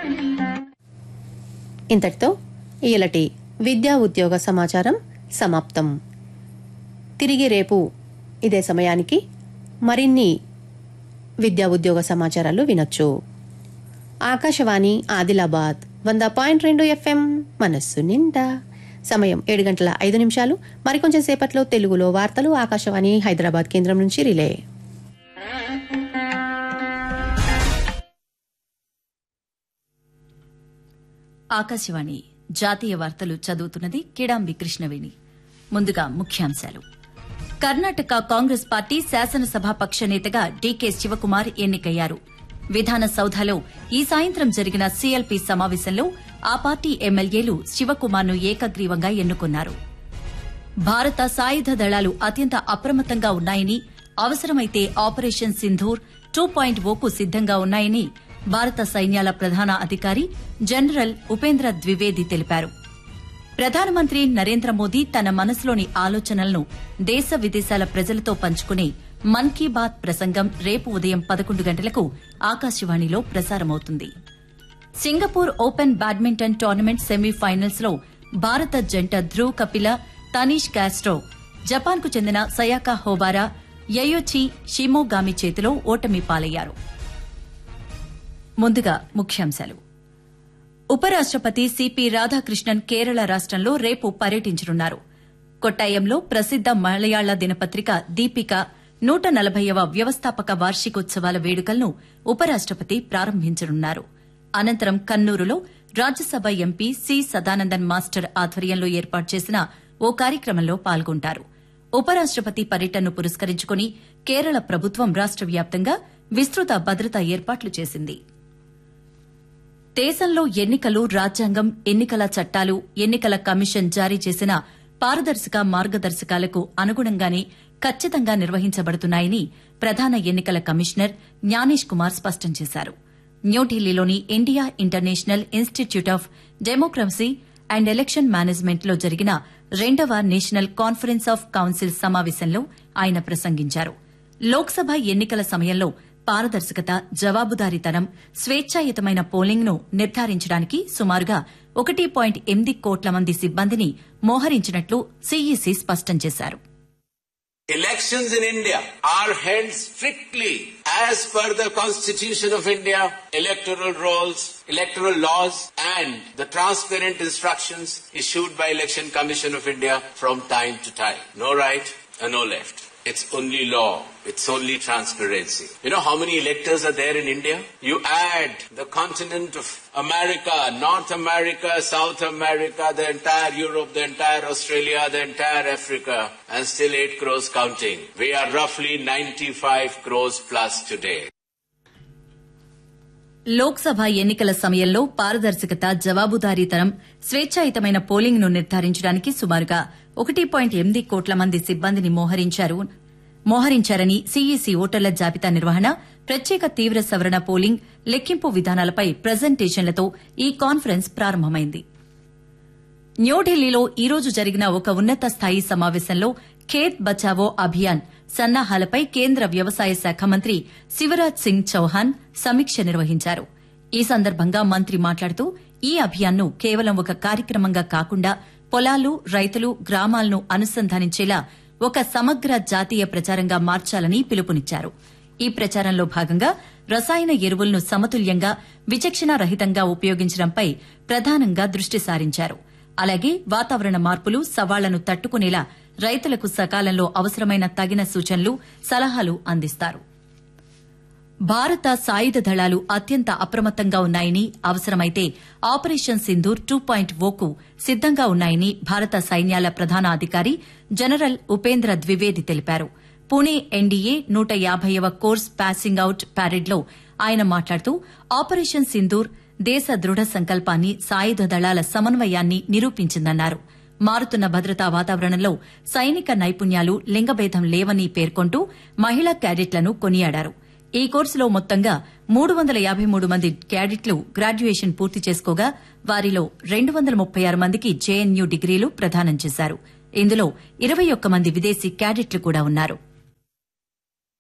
ఇంతటితో ఇయలటి విద్యా ఉద్యోగ సమాచారం సమాప్తం తిరిగి రేపు ఇదే సమయానికి మరిన్ని విద్యా ఉద్యోగ సమాచారాలు వినొచ్చు ఆకాశవాణి ఆదిలాబాద్ వంద పాయింట్ రెండు ఎఫ్ఎం మనస్సు నిండా సమయం ఏడు గంటల ఐదు నిమిషాలు మరికొంచెం సేపట్లో తెలుగులో వార్తలు ఆకాశవాణి హైదరాబాద్ కేంద్రం నుంచి రిలే ఆకాశవాణి జాతీయ వార్తలు చదువుతున్నది కిడాంబి కృష్ణవేణి ముందుగా ముఖ్యాంశాలు కర్ణాటక కాంగ్రెస్ పార్టీ శాసనసభాపక్ష నేతగా డీకే శివకుమార్ ఎన్నికయ్యారు విధాన సౌధలో ఈ సాయంత్రం జరిగిన సీఎల్పీ సమావేశంలో ఆ పార్టీ ఎమ్మెల్యేలు శివకుమార్ను ఏకగ్రీవంగా ఎన్నుకున్నారు భారత సాయుధ దళాలు అత్యంత అప్రమత్తంగా ఉన్నాయని అవసరమైతే ఆపరేషన్ సింధూర్ టూ పాయింట్ ఓకు సిద్దంగా ఉన్నాయని భారత సైన్యాల ప్రధాన అధికారి జనరల్ ఉపేంద్ర ద్వివేది తెలిపారు ప్రధానమంత్రి నరేంద్ర మోదీ తన మనసులోని ఆలోచనలను దేశ విదేశాల ప్రజలతో పంచుకునే మన్ కీ బాత్ ప్రసంగం రేపు ఉదయం పదకొండు గంటలకు ఆకాశవాణిలో ప్రసారమవుతుంది Singapore open badminton tournament semifinals లో భారత జంట ధ్రువ్ కపిల తనీష్ కాస్ట్రో జపాన్కు చెందిన సయాకా హోబారా యయోచి షిమోగామి చేతిలో ఓటమి పాలయ్యారు ముందుగా ముఖ్యాంశాలు ఉపరాష్టపతి సిపి రాధాకృష్ణన్ కేరళ రాష్టంలో రేపు పర్యటించనున్నారు కొట్టాయంలో ప్రసిద్ద మలయాళ దినపత్రిక దీపిక నూట నలభైవ వ్యవస్థాపక వార్షికోత్సవాల వేడుకలను ఉపరాష్టపతి ప్రారంభించనున్నారు అనంతరం కన్నూరులో Rajya Sabha MP C Sadanandan master ఆధ్వర్యంలో ఏర్పాటు చేసిన ఓ కార్యక్రమంలో పాల్గొంటారు ఉపరాష్టపతి పర్యటనను పురస్కరించుకుని కేరళ ప్రభుత్వం రాష్ట వ్యాప్తంగా విస్తృత భద్రతా ఏర్పాట్లు చేసింది దేశంలో ఎన్నికలు రాజ్యాంగం ఎన్నికల చట్టాలు ఎన్నికల కమిషన్ జారీ చేసిన పారదర్శక మార్గదర్శకాలకు అనుగుణంగానే ఖచ్చితంగా నిర్వహించబడుతున్నాయని ప్రధాన ఎన్నికల కమిషనర్ జ్ఞానేష్ కుమార్ స్పష్టం చేశారు న్యూఢిల్లీలోని India International Institute of Democracy and Election Management లో జరిగిన రెండవ నేషనల్ కాన్ఫరెన్స్ ఆఫ్ కౌన్సిల్ సమావేశంలో ఆయన ప్రసంగించారు లోక్సభ ఎన్నికల సమయంలో పారదర్శకత జవాబుదారీతనం స్వేచ్ఛాయుతమైన పోలింగ్ ను నిర్ధారించడానికి సుమారుగా ఒకటి పాయింట్ ఎనిమిది కోట్ల మంది సిబ్బందిని మోహరించినట్లు సీఈసీ స్పష్టం చేశారు Elections in India are held strictly as per the Constitution of India, electoral rolls, electoral laws, and the transparent instructions issued by Election Commission of India from time to time. No right and no left. It's only law. It's only transparency. You know how many electors are there in India? You add the continent of America, North America, South America, the entire Europe, the entire Australia, the entire Africa, and still 8 crores counting. We are roughly 95 crores plus today. Lok Sabha ఎన్నికల సమయంలో పారదర్శకత జవాబుదారీతనం స్వేచ్ఛాయుతమైన polling ను నిర్ధారించడానికి సుమారుగా ఒకటి point ఎనిమిది కోట్ల మంది సిబ్బందిని మోహరించారు మోహరించారని సీఈసీ ఓటర్ల జాబితా నిర్వహణ ప్రత్యేక తీవ్ర సవరణ పోలింగ్ లెక్కింపు విధానాలపై ప్రజెంటేషన్లతో ఈ కాన్ఫరెన్స్ ప్రారంభమైంది న్యూఢిల్లీలో ఈ రోజు జరిగిన ఒక ఉన్నత స్థాయి సమావేశంలో ఖేత్ బచావో అభియాన్ సన్నాహాలపై కేంద్ర వ్యవసాయ శాఖ మంత్రి శివరాజ్ సింగ్ చౌహాన్ సమీక్ష నిర్వహించారు ఈ సందర్భంగా మంత్రి మాట్లాడుతూ ఈ అభియాన్ను కేవలం ఒక కార్యక్రమంగా కాకుండా పొలాలు రైతులు గ్రామాలను అనుసంధానించేలా ఒక సమగ్ర జాతీయ ప్రచారంగా మార్చాలని పిలుపునిచ్చారు ఈ ప్రచారంలో భాగంగా రసాయన ఎరువులను సమతుల్యంగా విచక్షణారహితంగా ఉపయోగించడంపై ప్రధానంగా దృష్టి సారించారు అలాగే వాతావరణ మార్పులు సవాళ్లను తట్టుకునేలా రైతులకు సకాలంలో అవసరమైన తగిన సూచనలు సలహాలు అందిస్తారు భారత సాయుధ దళాలు అత్యంత అప్రమత్తంగా ఉన్నాయని అవసరమైతే ఆపరేషన్ సింధూర్ టూ పాయింట్ ఓకు సిద్దంగా ఉన్నాయని భారత సైన్యాల ప్రధాన అధికారి జనరల్ ఉపేంద్ర ద్వివేది తెలిపారు పుణే ఎన్డీఏ నూట యాభైవ కోర్స్ పాసింగ్ అవుట్ ప్యారెడ్లో ఆయన మాట్లాడుతూ ఆపరేషన్ సింధూర్ దేశ దృఢ సంకల్పాన్ని సాయుధ దళాల సమన్వయాన్ని నిరూపించిందన్నారు మారుతున్న భద్రతా వాతావరణంలో సైనిక నైపుణ్యాలు లింగభేదం లేవని పేర్కొంటూ మహిళా క్యాడెట్లను కొనియాడారు ఈ కోర్సులో మొత్తంగా మూడు వందల యాభై మూడు మంది క్యాడెట్లు గ్రాడ్యుయేషన్ పూర్తి చేసుకోగా వారిలో రెండు వందల ముప్పై ఆరు మందికి జేఎన్యూ డిగ్రీలు ప్రదానం చేశారు ఇందులో ఇరవై ఒక్క మంది విదేశీ క్యాడెట్లు కూడా ఉన్నారు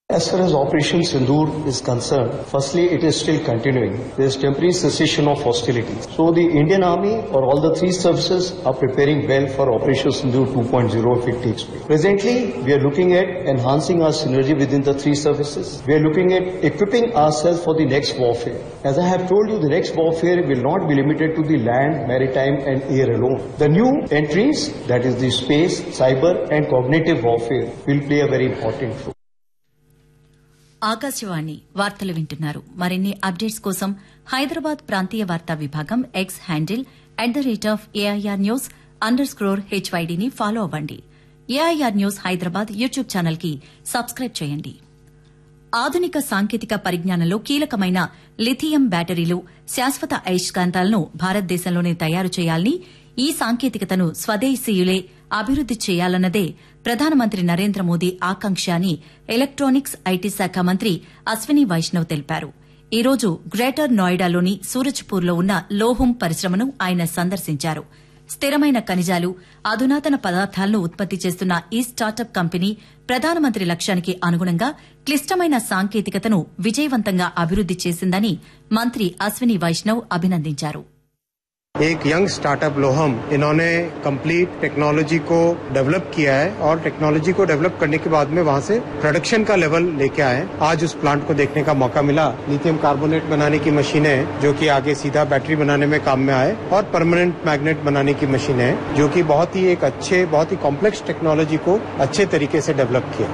As far as Operation Sindoor is concerned, firstly, it is still continuing. There is temporary cessation of hostilities. So the Indian Army or all the three services are preparing well for Operation Sindoor 2.0 if it takes place. Presently, we are looking at enhancing our synergy within the three services. We are looking at equipping ourselves for the next warfare. As I have told you, the next warfare will not be limited to the land, maritime and air alone. The new entries, that is the space, cyber and cognitive warfare will play a very important role. Akashvani వార్తలు వింటున్నారు మరిన్ని updates కోసం హైదరాబాద్ ప్రాంతీయ వార్తా విభాగం X handle at the rate of AIR news underscore హెచ్వైడీని follow అవ్వండి AIR news Hyderabad YouTube channel కి సబ్స్క్రైబ్ చేయండి ఆధునిక సాంకేతిక పరిజ్ఞానంలో కీలకమైన లిథియం బ్యాటరీలు శాశ్వత అయస్కాంతాలను భారతదేశంలోనే తయారు చేయాలని ఈ సాంకేతికతను స్వదేశీయులే అభివృద్ది చేయాలన్నదే ప్రధానమంత్రి నరేంద్ర మోదీ ఆకాంక్ష అని ఎలక్ట్రానిక్స్ ఐటీ శాఖ మంత్రి అశ్విని వైష్ణవ్ తెలిపారు ఈ రోజు గ్రేటర్ నోయిడాలోని సూరజ్పూర్లో ఉన్న లోహుం పరిశ్రమను ఆయన సందర్శించారు స్థిరమైన ఖనిజాలు అధునాతన పదార్థాలను ఉత్పత్తి చేస్తున్న ఈ స్టార్టప్ కంపెనీ ప్రధానమంత్రి లక్ష్యానికి అనుగుణంగా క్లిష్టమైన సాంకేతికతను విజయవంతంగా అభివృద్ది చేసిందని మంత్రి అశ్విని వైష్ణవ్ అభినందించారు एक यंग स्टार्टअप लोहम इन्होंने कंप्लीट टेक्नोलॉजी को डेवलप किया है और टेक्नोलॉजी को डेवलप करने के बाद में वहां से प्रोडक्शन का लेवल लेके आए आज उस प्लांट को देखने का मौका मिला लिथियम कार्बोनेट बनाने की मशीनें जो कि आगे सीधा बैटरी बनाने में काम में आए और परमानेंट मैग्नेट बनाने की मशीनें जो कि बहुत ही एक अच्छे बहुत ही कॉम्प्लेक्स टेक्नोलॉजी को अच्छे तरीके से डेवलप किया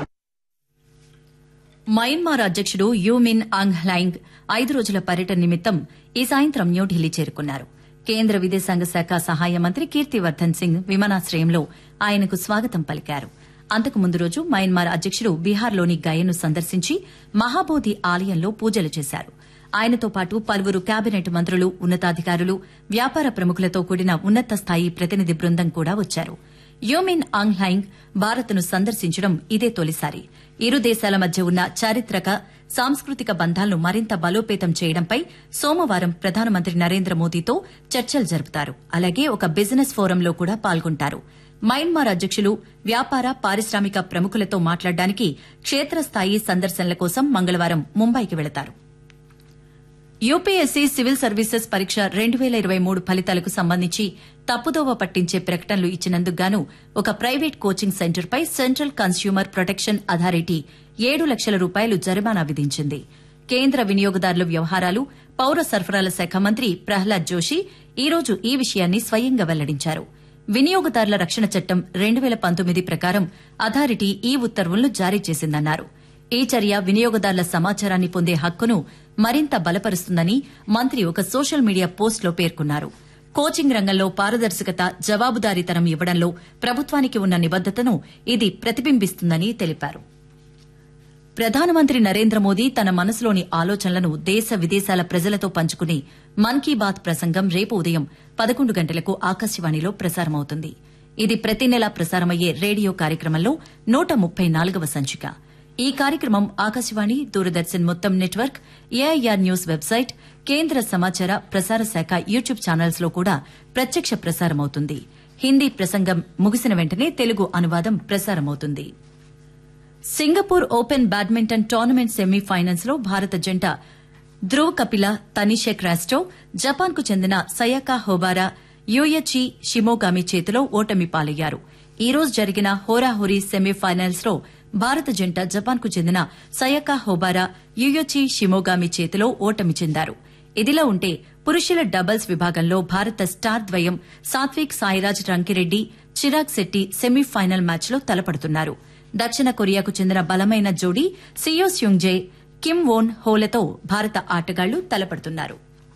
మయన్మార్ అధ్యకుడు యూమిన్ ఆంగ్ హ్లాంగ్ ఐదు రోజుల పర్యటన నిమిత్తం ఈ సాయంత్రం న్యూఢిల్లీ చేరుకున్నారు కేంద్ర విదేశాంగ శాఖ సహాయ మంత్రి కీర్తివర్ధన్ సింగ్ విమానాశ్రయంలో ఆయనకు స్వాగతం పలికారు అంతకు ముందు రోజు మయన్మార్ అధ్యకుడు బీహార్లోని గయను సందర్శించి మహాబోధి ఆలయంలో పూజలు చేశారు ఆయనతో పాటు పలువురు కేబినెట్ మంత్రులు ఉన్నతాధికారులు వ్యాపార ప్రముఖులతో కూడిన ఉన్నత స్థాయి ప్రతినిధి బృందం కూడా వచ్చారు యోమిన్ ఆంగ్లాంగ్ భారత్ను సందర్శించడం ఇదే తొలిసారి ఇరు దేశాల మధ్య ఉన్న చారిత్రక సాంస్కృతిక బంధాలను మరింత బలోపేతం చేయడంపై సోమవారం ప్రధానమంత్రి నరేంద్ర మోదీతో చర్చలు జరుపుతారు అలాగే ఒక బిజినెస్ ఫోరంలో కూడా పాల్గొంటారు మయన్మార్ అధ్యకులు వ్యాపార పారిశ్రామిక ప్రముఖులతో మాట్లాడడానికి క్షేత్రస్థాయి సందర్శనల కోసం మంగళవారం ముంబైకి వెళతారు యూపీఎస్సీ సివిల్ సర్వీసెస్ పరీక్ష రెండు వేల ఇరవై మూడు ఫలితాలకు సంబంధించి తప్పుదోవ పట్టించే ప్రకటనలు ఇచ్చినందుకు గాను ఒక ప్రైవేట్ కోచింగ్ సెంటర్పై సెంట్రల్ కన్స్యూమర్ ప్రొటెక్షన్ అథారిటీ ఏడు లక్షల రూపాయలు జరిమానా విధించింది కేంద్ర వినియోగదారుల వ్యవహారాలు పౌర సరఫరాల శాఖ మంత్రి ప్రహ్లాద్ జోషి ఈ రోజు ఈ విషయాన్ని స్వయంగా వెల్లడించారు వినియోగదారుల రక్షణ చట్టం రెండు వేల పంతొమ్మిది ప్రకారం అథారిటీ ఈ ఉత్తర్వులను జారీ చేసిందన్నారు ఈ చర్య వినియోగదారుల సమాచారాన్ని పొందే హక్కును మరింత బలపరుస్తుందని మంత్రి ఒక సోషల్ మీడియా పోస్టులో పేర్కొన్నారు కోచింగ్ రంగంలో పారదర్శకత జవాబుదారీతనం ఇవ్వడంలో ప్రభుత్వానికి ఉన్న నిబద్దతను ఇది ప్రతిబింబిస్తుందని తెలిపారు ప్రధానమంత్రి నరేంద్ర మోదీ తన మనసులోని ఆలోచనలను దేశ విదేశాల ప్రజలతో పంచుకునే మన్ కీ బాత్ ప్రసంగం రేపు ఉదయం పదకొండు గంటలకు ఆకాశవాణిలో ప్రసారమవుతుంది ఇది ప్రతి నెలా ప్రసారమయ్యే రేడియో కార్యక్రమంలో నూట ముప్పై నాలుగవ సంచిక ఈ కార్యక్రమం ఆకాశవాణి దూరదర్శన్ మొత్తం నెట్వర్క్ ఏఐఆర్ న్యూస్ వెబ్సైట్ కేంద్ర సమాచార ప్రసార శాఖ యూట్యూబ్ ఛానల్స్ లో కూడా ప్రత్యక్ష ప్రసారమవుతుంది హిందీ ప్రసంగం ముగిసిన వెంటనే తెలుగు అనువాదం ప్రసారమవుతుంది Singapore open badminton tournament semifinals లో భారత జంట ధ్రువ్ కపిల తనిషే క్రాస్టో జపాన్ కు చెందిన సయాకా హోబారా యూయచి షిమోగామి చేతిలో ఓటమి పాలయ్యారు ఈ రోజు జరిగిన హోరాహోరీ సెమీఫైనల్స్ లో భారత జంట జపాన్ కు చెందిన సయకా హోబారా యుయోచి షిమోగామి చేతిలో ఓటమి చెందారు ఇదిలా ఉంటే పురుషుల డబుల్స్ విభాగంలో భారత స్టార్ ద్వయం సాత్విక్ సాయిరాజ్ రంకిరెడ్డి చిరాగ్ శెట్టి సెమీఫైనల్ మ్యాచ్లో తలపడుతున్నారు దక్షిణ కొరియాకు చెందిన బలమైన జోడీ సియో స్యుంగ్జే కిమ్ వోన్ హోలతో భారత ఆటగాళ్లు తలపడుతున్నారు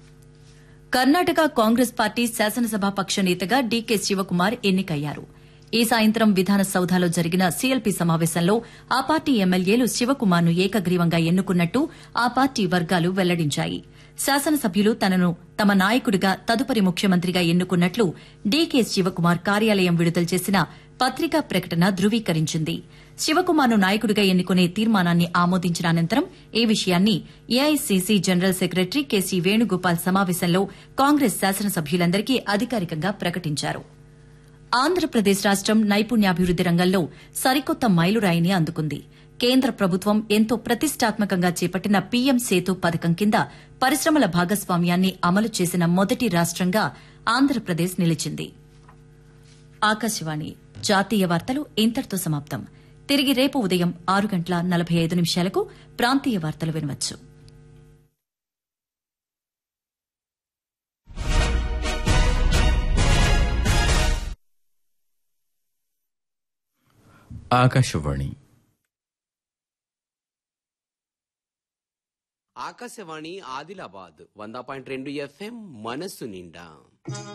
కర్ణాటక కాంగ్రెస్ పార్టీ శాసనసభా పక్ష నేతగా డీకే శివకుమార్ ఎన్నికయ్యారు ఈ సాయంత్రం విధానసౌధలో జరిగిన సీఎల్పీ సమావేశంలో ఆ పార్టీ ఎమ్మెల్యేలు శివకుమార్ను ఏకగ్రీవంగా ఎన్నుకున్నట్టు ఆ పార్టీ వర్గాలు వెల్లడించాయి శాసనసభ్యులు తనను తమ నాయకుడిగా తదుపరి ముఖ్యమంత్రిగా ఎన్నుకున్నట్లు డీకే శివకుమార్ కార్యాలయం విడుదల చేసిన పత్రికా ప్రకటన ధృవీకరించింది శివకుమార్ను నాయకుడిగా ఎన్నుకునే తీర్మానాన్ని ఆమోదించిన అనంతరం ఈ విషయాన్ని AICC general secretary KC Venugopal సమావేశంలో కాంగ్రెస్ శాసనసభ్యులందరికీ అధికారికంగా ప్రకటించారు ఆంధ్రప్రదేశ్ రాష్టం నైపుణ్యాభివృద్ది రంగంలో సరికొత్త మైలురాయిని అందుకుంది కేంద్ర ప్రభుత్వం ఎంతో ప్రతిష్టాత్మకంగా చేపట్టిన పీఎం సేతు పథకం కింద పరిశ్రమల భాగస్వామ్యాన్ని అమలు చేసిన మొదటి రాష్టంగా ఆంధ్రప్రదేశ్ నిలిచింది ఆకాశవాణి జాతీయ వార్తలు ఇంతటితో సమాప్తం తిరిగి రేపు ఉదయం ఆరు గంటల నలభై ఐదు నిమిషాలకు ప్రాంతీయ వార్తలు వినవచ్చు ఆకాశవాణి ఆకాశవాణి ఆదిలాబాద్ వంద పాయింట్ రెండు ఎఫ్ఎం మనస్సు నిండా